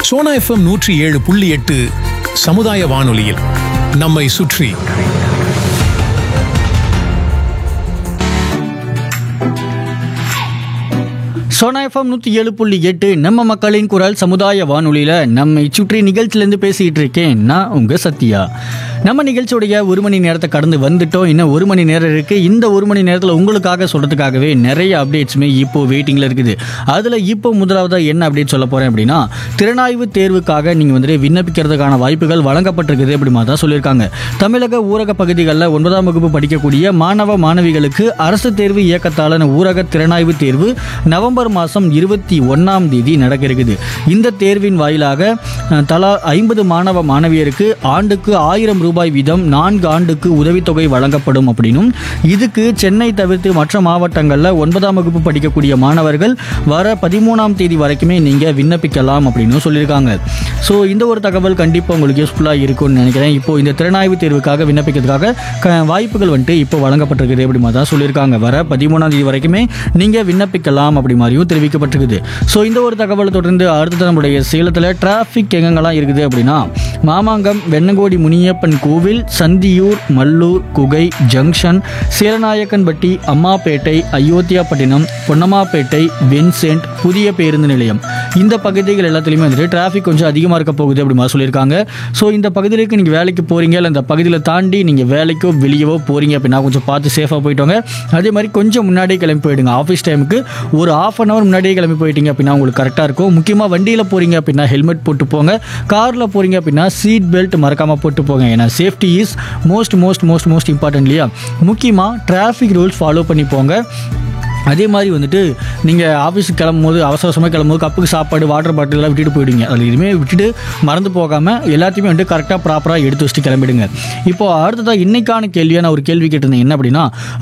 Sona FM நூற்றி ஏழு புள்ளி எட்டு சமுதாய வானொலியில் நம்மை சுற்றி சோனா எஃப்எம் நூற்றி ஏழு புள்ளி எட்டு நம்ம மக்களின் குரல் சமுதாய வானொலியில் நம்மை சுற்றி நிகழ்ச்சியிலேருந்து பேசிக்கிட்டு இருக்கேன் நான் உங்கள் சத்யா நம்ம நிகழ்ச்சியுடைய ஒரு மணி நேரத்தை கடந்து வந்துட்டோம் இன்னும் ஒரு மணி நேரம் இருக்குது இந்த ஒரு மணி நேரத்தில் உங்களுக்காக சொல்கிறதுக்காகவே நிறைய அப்டேட்ஸுமே இப்போ வெயிட்டிங்கில் இருக்குது அதில் இப்போ முதலாவதாக என்ன அப்டேட் சொல்ல போகிறேன் அப்படின்னா திறனாய்வு தேர்வுக்காக நீங்கள் வந்துட்டு விண்ணப்பிக்கிறதுக்கான வாய்ப்புகள் வழங்கப்பட்டிருக்குது அப்படி மாதிரி தான் சொல்லியிருக்காங்க தமிழக ஊரக பகுதிகளில் ஒன்பதாம் வகுப்பு படிக்கக்கூடிய மாணவ மாணவிகளுக்கு அரசு தேர்வு இயக்கத்தாலான ஊரக திறனாய்வு தேர்வு நவம்பர் மாதம் இருபத்தி ஒன்றாம் தேதி நடக்க இருக்குது இந்த தேர்வின் வாயிலாக அஹ், தலா ஐம்பது மாணவ மாணவியருக்கு ஆண்டுக்கு ஆயிரம் ரூபாய் வீதம் நான்கு ஆண்டுக்கு உதவித்தொகை வழங்கப்படும் அப்படின்னும் இதுக்கு சென்னை தவிர்த்து மற்ற மாவட்டங்களில் ஒன்பதாம் வகுப்பு படிக்கக்கூடிய மாணவர்கள் வர பதிமூணாம் தேதி வரைக்குமே நீங்கள் விண்ணப்பிக்கலாம் அப்படின்னு சொல்லியிருக்காங்க ஸோ இந்த ஒரு தகவல் கண்டிப்பாக உங்களுக்கு யூஸ்ஃபுல்லாக இருக்கும்னு நினைக்கிறேன் இப்போ இந்த திறனாய்வு தேர்வுக்காக விண்ணப்பிக்கிறதுக்காக க- வாய்ப்புகள் வந்துட்டு இப்போ வழங்கப்பட்டிருக்குது அப்படி மாதிரி தான் சொல்லியிருக்காங்க வர பதிமூணாம் தேதி வரைக்குமே நீங்கள் விண்ணப்பிக்கலாம் அப்படி மாதிரியும் தெரிவிக்கப்பட்டிருக்குது ஸோ இந்த ஒரு தகவலை தொடர்ந்து அடுத்தது நம்முடைய சேலத்தில் டிராஃபிக் எங்கெங்கெல்லாம் இருக்குது அப்படின்னா மாமாங்கம் வெண்ணங்கோடி முனியப்பன் கோவில் சந்தியூர் மல்லூர் குகை ஜங்ஷன் சேலநாயக்கன்பட்டி அம்மாப்பேட்டை அயோத்தியாப்பட்டினம் பொன்னம்மாப்பேட்டை வின்சென்ட் புதிய பேருந்து நிலையம் இந்த பகுதிகள் எல்லாத்துலேயுமே வந்துட்டு டிராஃபிக் கொஞ்சம் அதிகமாக இருக்க போகுது அப்படி மாதிரி சொல்லியிருக்காங்க ஸோ இந்த பகுதிகளுக்கு நீங்கள் வேலைக்கு போகிறீங்க இல்லை இந்த பகுதியில் தாண்டி நீங்கள் வேலைக்கோ வெளியவோ போகிறீங்க அப்படின்னா கொஞ்சம் பார்த்து சேஃபாக போயிட்டு வாங்க அதே மாதிரி கொஞ்சம் முன்னாடியே கிளம்பி போயிடுங்க ஆஃபீஸ் டைமுக்கு ஒரு ஆஃப் அன் ஹவர் முன்னாடியே கிளம்பி போயிட்டீங்க அப்படின்னா உங்களுக்கு கரெக்டாக இருக்கும் முக்கியமாக வண்டியில் போகிறீங்க அப்படின்னா ஹெல்மெட் போட்டு போங்க காரில் போகிறீங்க அப்படின்னா சீட் பெல்ட் மறக்காமல் போட்டு போங்க ஏன்னா safety is most most most most important இல்லையா முக்கியமாக டிராஃபிக் ரூல்ஸ் ஃபாலோ பண்ணி போங்க அதே மாதிரி வந்துட்டு நீங்கள் ஆஃபீஸுக்கு கிளம்பும்போது அவசர அவசரமாக கிளம்பும்போது கப்புக்கு சாப்பாடு வாட்டர் பாட்டில் எல்லாம் விட்டுட்டு போயிடுங்க அதில் எதுவுமே விட்டுட்டு மறந்து போகாமல் எல்லாத்தையுமே வந்துட்டு கரெக்டாக ப்ராப்பராக எடுத்து வச்சுட்டு கிளம்பிடுங்க இப்போ அடுத்ததாக இன்னைக்கான கேள்வியாக நான் ஒரு கேள்வி கேட்டிருந்தேன் என்ன அப்படின்னா